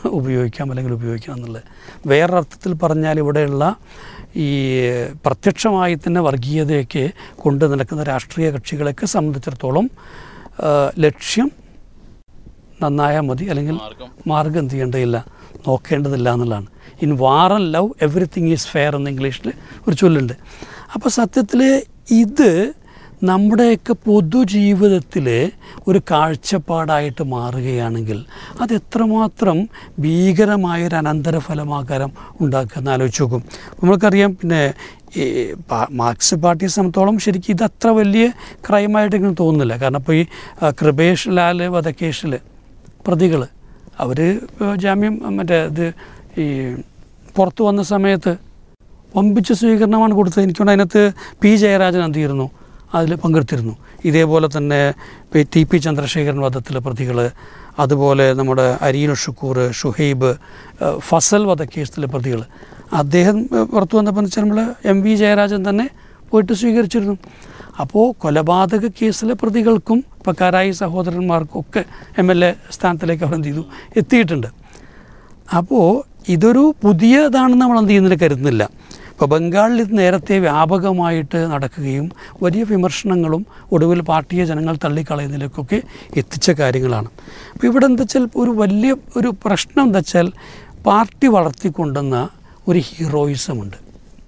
ഉപയോഗിക്കാം അല്ലെങ്കിൽ ഉപയോഗിക്കണം എന്നുള്ളത് വേറൊരർത്ഥത്തിൽ പറഞ്ഞാൽ ഇവിടെയുള്ള ഈ പ്രത്യക്ഷമായി തന്നെ വർഗീയതയൊക്കെ കൊണ്ട് നടക്കുന്ന രാഷ്ട്രീയ കക്ഷികളെയൊക്കെ സംബന്ധിച്ചിടത്തോളം ആ, ലക്ഷ്യം നന്നായാൽ മതി അല്ലെങ്കിൽ മാർഗം മാർഗം എന്ത് ചെയ്യേണ്ടതില്ല നോക്കേണ്ടതില്ല എന്നുള്ളതാണ് in war and love everything is fair എന്ന് ഇംഗ്ലീഷിൽ ഒരു ചൊല്ലുണ്ട് അപ്പോൾ സത്യത്തിൽ ഇത് നമ്മുടെയൊക്കെ പൊതുജീവിതത്തിൽ ഒരു കാഴ്ചപ്പാടായിട്ട് മാറുകയാണെങ്കിൽ അത് എത്രമാത്രം ഭീകരമായൊരു അനന്തരഫലമാകാരം ഉണ്ടാക്കുമെന്ന് ആലോചിച്ച് നോക്കും നമ്മൾക്കറിയാം പിന്നെ ഈ പാ- മാർക്സ് പാർട്ടിയെ സംബന്ധിച്ചോളം ശരിക്കും ഇത് അത്ര വലിയ ക്രൈമായിട്ട് ഇങ്ങനെ തോന്നുന്നില്ല കാരണം ഇപ്പോൾ ഈ ആ, കൃപേഷ് ലാൽ വധക്കേസിൽ പ്രതികൾ അവർ ജാമ്യം മറ്റേ ഇത് ഈ പുറത്തു വന്ന സമയത്ത് വമ്പിച്ച സ്വീകരണമാണ് കൊടുത്തത് എനിക്കൊണ്ട് അതിനകത്ത് പി ജയരാജൻ എന്ത് ചെയ്തിരുന്നു അതിൽ പങ്കെടുത്തിരുന്നു ഇതേപോലെ തന്നെ പി- ടി പി ചന്ദ്രശേഖരൻ വധത്തിലെ പ്രതികൾ അതുപോലെ നമ്മുടെ അരീൻ ഷുക്കൂർ ഷുഹൈബ് ഏഹ് ഫസൽ വധക്കേസിലെ പ്രതികൾ അദ്ദേഹം ഏഹ് പുറത്തു വന്നപ്പോൾ എന്ന് വെച്ചാൽ നമ്മൾ എം വി ജയരാജൻ തന്നെ പോയിട്ട് സ്വീകരിച്ചിരുന്നു അപ്പോൾ കൊലപാതക കേസിലെ പ്രതികൾക്കും ഇപ്പോൾ കാരായി സഹോദരന്മാർക്കും ഒക്കെ എം എൽ എ സ്ഥാനത്തിലേക്ക് അവർ എന്ത് ചെയ്തു എത്തിയിട്ടുണ്ട് അപ്പോൾ ഇതൊരു പുതിയതാണെന്ന് നമ്മൾ എന്ത് ചെയ്യുന്നില്ല കരുതുന്നില്ല ഇപ്പോൾ ബംഗാളിൽ ഇത് നേരത്തെ വ്യാപകമായിട്ട് നടക്കുകയും വലിയ വിമർശനങ്ങളും ഒടുവിൽ പാർട്ടിയെ ജനങ്ങൾ തള്ളിക്കളയുന്നതിലേക്കൊക്കെ എത്തിച്ച കാര്യങ്ങളാണ് അപ്പോൾ ഇവിടെ എന്താ വെച്ചാൽ ഒരു വലിയ ഒരു പ്രശ്നം എന്താ വെച്ചാൽ പാർട്ടി വളർത്തിക്കൊണ്ടുവന്ന ഒരു ഹീറോയിസമുണ്ട്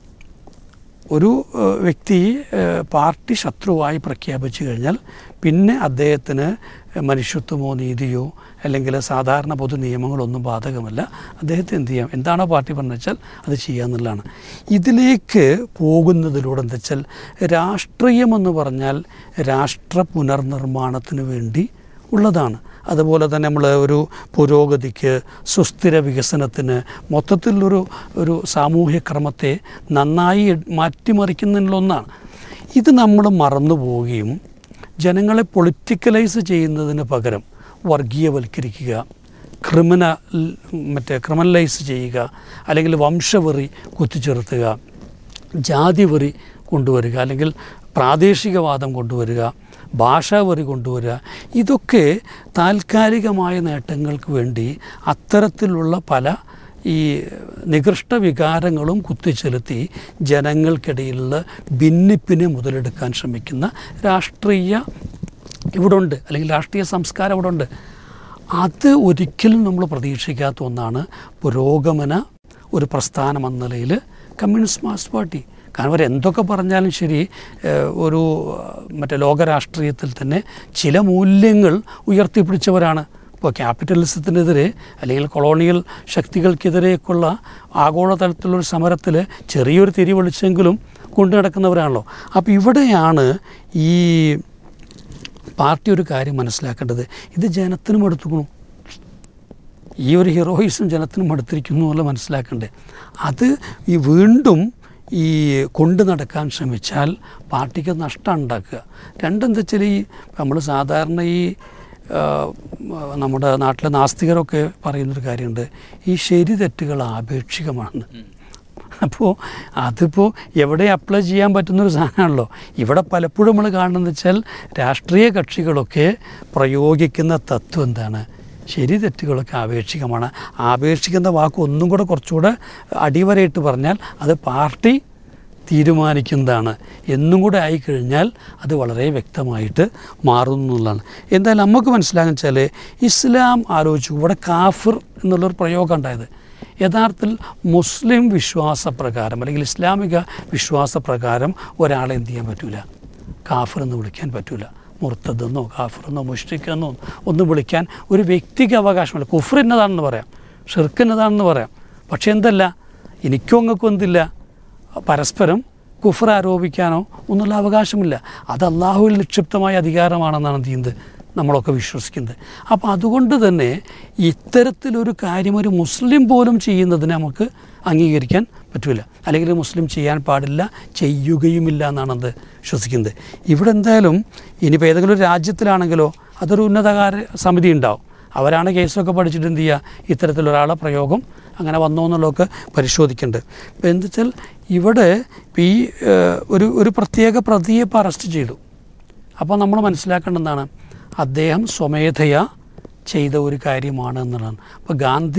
ഒരു ഏഹ്, വ്യക്തി ഏഹ്, പാർട്ടി ശത്രുവായി പ്രഖ്യാപിച്ചു കഴിഞ്ഞാൽ പിന്നെ അദ്ദേഹത്തിന് മനുഷ്യത്വമോ നീതിയോ അല്ലെങ്കിൽ സാധാരണ പൊതു നിയമങ്ങളൊന്നും ബാധകമല്ല അദ്ദേഹത്തെ എന്ത് ചെയ്യാം എന്താണോ പാർട്ടി പറഞ്ഞു വെച്ചാൽ അത് ചെയ്യാന്നുള്ളതാണ് ഇതിലേക്ക് പോകുന്നതിലൂടെ എന്താ വെച്ചാൽ രാഷ്ട്രീയമെന്ന് പറഞ്ഞാൽ രാഷ്ട്ര പുനർനിർമ്മാണത്തിന് വേണ്ടി ഉള്ളതാണ് അതുപോലെ തന്നെ നമ്മൾ ഒരു പുരോഗതിക്ക് സുസ്ഥിര വികസനത്തിന് മൊത്തത്തിലൊരു ഒരു സാമൂഹ്യ ക്രമത്തെ നന്നായി മാറ്റിമറിക്കുന്നതിനുള്ള ഒന്നാണ് ഇത് നമ്മൾ മറന്നു പോവുകയും ജനങ്ങളെ പൊളിറ്റിക്കലൈസ് ചെയ്യുന്നതിന് പകരം വർഗീയവൽക്കരിക്കുക ക്രിമിനൽ മറ്റേ ക്രിമിനലൈസ് ചെയ്യുക അല്ലെങ്കിൽ വംശവെറി കുത്തിച്ചേർത്തുക ജാതിവെറി കൊണ്ടുവരിക അല്ലെങ്കിൽ പ്രാദേശികവാദം കൊണ്ടുവരിക ഭാഷാവെറി കൊണ്ടുവരിക ഇതൊക്കെ താൽക്കാലികമായ നേട്ടങ്ങൾക്ക് വേണ്ടി അത്തരത്തിലുള്ള പല ഈ നികൃഷ്ട വികാരങ്ങളും കുത്തിച്ചെലുത്തി ജനങ്ങൾക്കിടയിലുള്ള ഭിന്നിപ്പിനെ മുതലെടുക്കാൻ ശ്രമിക്കുന്ന രാഷ്ട്രീയ ഇവിടെ ഉണ്ട് അല്ലെങ്കിൽ രാഷ്ട്രീയ സംസ്കാരം ഇവിടെ ഉണ്ട് അത് ഒരിക്കലും നമ്മൾ പ്രതീക്ഷിക്കാത്ത ഒന്നാണ് പുരോഗമന ഒരു പ്രസ്ഥാനം എന്ന നിലയിൽ കമ്മ്യൂണിസ്റ്റ് മാർക്സിസ്റ്റ് പാർട്ടി കാരണം അവർ എന്തൊക്കെ പറഞ്ഞാലും ശരി ഏഹ്, ഒരു ഏഹ്, മറ്റേ ലോകരാഷ്ട്രീയത്തിൽ തന്നെ ചില മൂല്യങ്ങൾ ഉയർത്തിപ്പിടിച്ചവരാണ് ഇപ്പോൾ ക്യാപിറ്റലിസത്തിനെതിരെ അല്ലെങ്കിൽ കൊളോണിയൽ ശക്തികൾക്കെതിരെയൊക്കെയുള്ള ആഗോളതലത്തിലുള്ള സമരത്തിൽ ചെറിയൊരു തിരി വിളിച്ചെങ്കിലും കൊണ്ടു നടക്കുന്നവരാണല്ലോ അപ്പോൾ ഇവിടെയാണ് ഈ പാർട്ടി ഒരു കാര്യം മനസ്സിലാക്കേണ്ടത് ഇത് ജനത്തിനും എടുത്തുക്കണു ഈ ഒരു ഹീറോയിസം ജനത്തിനും അടുത്തിരിക്കുന്നു എന്നുള്ള മനസ്സിലാക്കണ്ടേ അത് ഈ വീണ്ടും ഈ കൊണ്ടു നടക്കാൻ ശ്രമിച്ചാൽ പാർട്ടിക്ക് നഷ്ടം ഉണ്ടാക്കുക രണ്ടെന്താ വെച്ചാൽ ഈ നമ്മൾ സാധാരണ ഈ ആ, നമ്മുടെ നാട്ടിലെ നാസ്തികരൊക്കെ പറയുന്നൊരു കാര്യമുണ്ട് ഈ ശരി തെറ്റുകൾ ആപേക്ഷികമാണ് അപ്പോൾ അതിപ്പോൾ എവിടെ അപ്ലൈ ചെയ്യാൻ പറ്റുന്നൊരു സാധനമാണല്ലോ ഇവിടെ പലപ്പോഴും നമ്മൾ കാണുന്നത് വെച്ചാൽ രാഷ്ട്രീയ കക്ഷികളൊക്കെ പ്രയോഗിക്കുന്ന തത്വം എന്താണ് ശരി തെറ്റുകളൊക്കെ ആപേക്ഷികമാണ് ആപേക്ഷിക്കുന്ന വാക്ക് ഒന്നും കൂടെ കുറച്ചുകൂടെ അടിവരയിട്ട് പറഞ്ഞാൽ അത് പാർട്ടി തീരുമാനിക്കുന്നതാണ് എന്നും കൂടെ ആയിക്കഴിഞ്ഞാൽ അത് വളരെ വ്യക്തമായിട്ട് മാറുന്നു എന്നുള്ളതാണ് എന്തായാലും നമുക്ക് മനസ്സിലാകുന്ന വെച്ചാൽ ഇസ്ലാം ആലോചിച്ചു ഇവിടെ കാഫിർ എന്നുള്ളൊരു പ്രയോഗം ഉണ്ടായത് യഥാർത്ഥത്തിൽ മുസ്ലിം വിശ്വാസപ്രകാരം അല്ലെങ്കിൽ ഇസ്ലാമിക വിശ്വാസപ്രകാരം ഒരാളെ എന്ത് ചെയ്യാൻ പറ്റില്ല കാഫിർ എന്ന് വിളിക്കാൻ പറ്റില്ല മുർത്തതെന്നോ കാഫിറെന്നോ മുഷ്രിക്കെന്നോ ഒന്നും വിളിക്കാൻ ഒരു വ്യക്തിക്ക് അവകാശമില്ല കുഫർ എന്നതാണെന്ന് പറയാം ഷിർക്ക് എന്നതാണെന്ന് പറയാം പക്ഷെ എന്തല്ല എനിക്കും അങ്ങൾക്കും എന്തില്ല പരസ്പരം കുഫർ ആരോപിക്കാനോ ഒന്നുള്ള അവകാശമില്ല അത് അള്ളാഹുവിൽ നിക്ഷിപ്തമായ അധികാരമാണെന്നാണ് എന്ത് ചെയ്യുന്നത് നമ്മളൊക്കെ വിശ്വസിക്കുന്നത് അപ്പോൾ അതുകൊണ്ട് തന്നെ ഇത്തരത്തിലൊരു കാര്യം ഒരു മുസ്ലിം പോലും ചെയ്യുന്നതിന് നമുക്ക് അംഗീകരിക്കാൻ പറ്റില്ല അല്ലെങ്കിൽ മുസ്ലിം ചെയ്യാൻ പാടില്ല ചെയ്യുകയുമില്ല എന്നാണ് അത് വിശ്വസിക്കുന്നത് ഇവിടെ എന്തായാലും ഇനിയിപ്പോൾ ഏതെങ്കിലും ഒരു രാജ്യത്തിലാണെങ്കിലോ അതൊരു ഉന്നതകാര സമിതി ഉണ്ടാവും അവരാണ് കേസൊക്കെ പഠിച്ചിട്ട് എന്ത് ചെയ്യുക ഇത്തരത്തിലൊരാളെ പ്രയോഗം അങ്ങനെ വന്നോ എന്നുള്ളതൊക്കെ പരിശോധിക്കേണ്ടത് ഇപ്പോൾ എന്താ വെച്ചാൽ ഇവിടെ ഇപ്പോൾ ഈ ഏഹ്, ഒരു ഒരു പ്രത്യേക പ്രതിയെ ഇപ്പോൾ അറസ്റ്റ് ചെയ്തു അപ്പോൾ നമ്മൾ മനസ്സിലാക്കേണ്ടതാണ് അദ്ദേഹം സ്വമേധയാ ചെയ്ത ഒരു കാര്യമാണ് എന്നുള്ളതാണ് അപ്പോൾ ഗാന്ധി